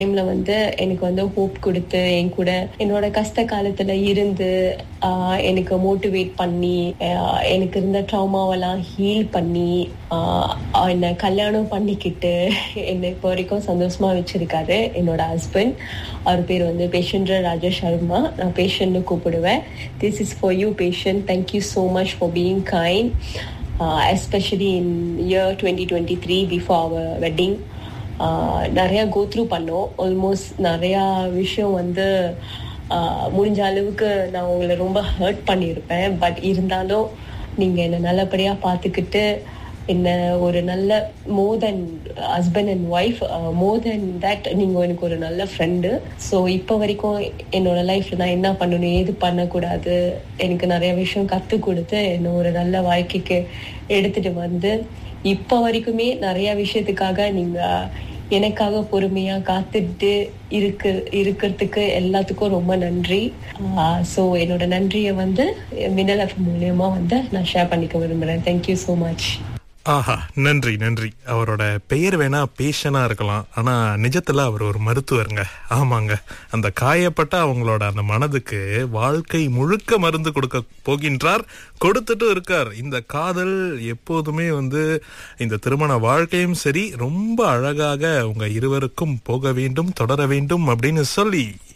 டைம்ல வந்து எனக்கு வந்து ஹோப் கொடுத்து என் கூட என்னோட கஷ்ட காலத்துல இருந்து ஆஹ், எனக்கு மோட்டிவேட் பண்ணி ஆஹ், எனக்கு இருந்த ட்ராமாவெல்லாம் ஹீல் பண்ணி ஆஹ், என்னை கல்யாணம் பண்ணிக்கிட்டு என்னை இப்போ வரைக்கும் சந்தோஷமா வச்சிருக்காரு என்னோட ஹஸ்பண்ட் அவர் பேர் வந்து பேஷன்ற ராஜா சர்மா நான் பேஷண்ட்னு கூப்பிடுவேன் this is for you patient thank you so much for being kind especially in year twenty twenty three before our wedding ah நிறைய கோத்ரூ பண்ணோம் ஆல்மோஸ்ட் நிறையா விஷயம் வந்து ஆஹ் முடிஞ்ச அளவுக்கு நான் உங்களை ரொம்ப ஹர்ட் பண்ணியிருப்பேன் பட் இருந்தாலும் நீங்கள் என்னை நல்லபடியாக பார்த்துக்கிட்டு என்ன ஒரு நல்ல more than husband and wife more than that நீங்கள் எனக்கு ஒரு நல்ல ஃப்ரெண்டு ஸோ இப்போ வரைக்கும் என்னோட லைஃப்பில் நான் என்ன பண்ணணும் ஏது பண்ணக்கூடாது எனக்கு நிறைய விஷயம் கற்றுக் கொடுத்து என்னை ஒரு நல்ல வாழ்க்கைக்கு எடுத்துட்டு வந்து இப்போ வரைக்குமே நிறைய விஷயத்துக்காக நீங்க எனக்காக பொறுமையா காத்துட்டு இருக்கு இருக்கிறதுக்கு எல்லாத்துக்கும் ரொம்ப நன்றி ஸோ என்னோட நன்றியை வந்து மின்னல் எஃப் மூலியமா வந்து நான் ஷேர் பண்ணிக்க விரும்புறேன் தேங்க்யூ ஸோ மச் ஆஹா நன்றி நன்றி அவரோட பெயர் வேணா பேஷனா இருக்கலாம் ஆனா நிஜத்துல அவர் ஒரு மருத்துவருங்க ஆமாங்க அந்த காயப்பட்ட அவங்களோட அந்த மனதுக்கு வாழ்க்கை முழுக்க மருந்து கொடுக்க போகின்றார் கொடுத்துட்டும் இருக்கார் இந்த காதல் எப்போதுமே வந்து இந்த திருமண வாழ்க்கையும் சரி ரொம்ப அழகாக உங்க இருவருக்கும் போக வேண்டும் தொடர வேண்டும் அப்படின்னு சொல்லி